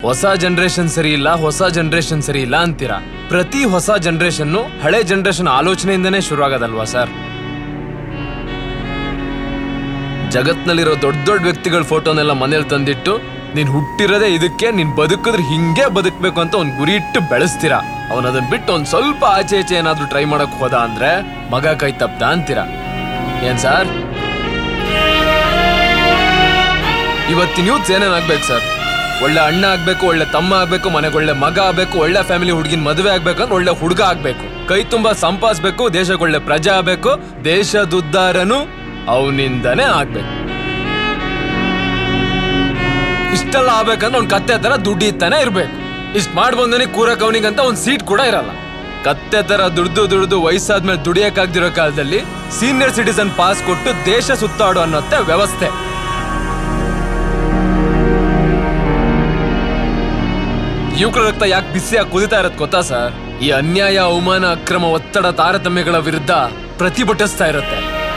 ಹೊಸ ಜನರೇಷನ್ ಸರಿ ಇಲ್ಲ ಹೊಸ ಜನರೇಷನ್ ಸರಿ ಇಲ್ಲ ಅಂತೀರಾ ಪ್ರತಿ ಹೊಸ ಜನರೇಷನ್ ಹಳೆ ಜನರೇಷನ್ ಆಲೋಚನೆಯಿಂದನೇ ಶುರು ಆಗೋದಲ್ವಾ ಸರ್ ಜಗತ್ನಲ್ಲಿರೋ ದೊಡ್ಡ ದೊಡ್ಡ ವ್ಯಕ್ತಿಗಳ ಫೋಟೋನೆಲ್ಲ ಮನೇಲಿ ತಂದಿಟ್ಟು ನೀನ್ ಹುಟ್ಟಿರೋದೇ ಇದಕ್ಕೆ ನೀನ್ ಬದುಕಿದ್ರೆ ಹಿಂಗೆ ಬದುಕ್ಬೇಕು ಅಂತ ಒಂದ್ ಗುರಿ ಇಟ್ಟು ಬೆಳೆಸ್ತೀರಾ ಅವನ್ ಅದನ್ನ ಬಿಟ್ಟು ಒಂದ್ ಸ್ವಲ್ಪ ಆಚೆ ಈಚೆ ಏನಾದ್ರೂ ಟ್ರೈ ಮಾಡಕ್ ಹೋದ ಅಂದ್ರೆ ಮಗ ಕೈ ತಪ್ಪ ಅಂತೀರಾ ಏನ್ ಸರ್ ಇವತ್ತಿನ ಯೂತ್ಸ್ ಏನೇನಾಗ್ಬೇಕು ಸರ್ ಒಳ್ಳೆ ಅಣ್ಣ ಆಗ್ಬೇಕು ಒಳ್ಳೆ ತಮ್ಮ ಆಗ್ಬೇಕು ಮನೆಗೆ ಒಳ್ಳೆ ಮಗ ಆಗ್ಬೇಕು ಒಳ್ಳೆ ಫ್ಯಾಮಿಲಿ ಹುಡುಗಿನ ಮದುವೆ ಆಗ್ಬೇಕು ಅಂದ್ರೆ ಒಳ್ಳೆ ಹುಡುಗ ಆಗ್ಬೇಕು ಕೈ ತುಂಬಾ ಸಂಪಾದಿಸ್ಬೇಕು ದೇಶಕ್ಕೆ ಒಳ್ಳೆ ಪ್ರಜೆ ಆಗ್ಬೇಕು ದೇಶದುದ್ದಾರನು ಅವನಿಂದನೇ ಆಗ್ಬೇಕು ಇಷ್ಟೆಲ್ಲ ಆಗ್ಬೇಕಂದ್ರೆ ಅವ್ನ್ ಕತ್ತೆ ತರ ದುಡ್ಡು ಇತ್ತಾನೆ ಇರ್ಬೇಕು ಇಷ್ಟ ಮಾಡ್ಬಂದನೆ ಕೂರಕ್ ಅವನಿಗಂತ ಒಂದ್ ಸೀಟ್ ಕೂಡ ಇರಲ್ಲ ಕತ್ತೆ ತರ ದುಡ್ದು ದುಡ್ದು ವಯಸ್ಸಾದ್ಮೇಲೆ ದುಡಿಯಕ್ಕಾಗ್ದಿರೋ ಕಾಲದಲ್ಲಿ ಸೀನಿಯರ್ ಸಿಟಿಸನ್ ಪಾಸ್ ಕೊಟ್ಟು ದೇಶ ಸುತ್ತಾಡು ಅನ್ನೋತ್ತೆ ವ್ಯವಸ್ಥೆ ಯುವಕರ ರಕ್ತ ಯಾಕೆ ಬಿಸಿಯಾಗಿ ಕುದಿತಾ ಇರೋದ್ ಗೊತ್ತಾ ಸರ್ ಈ ಅನ್ಯಾಯ ಅವಮಾನ ಅಕ್ರಮ ಒತ್ತಡ ತಾರತಮ್ಯಗಳ ವಿರುದ್ಧ ಪ್ರತಿಭಟಿಸ್ತಾ ಇರುತ್ತೆ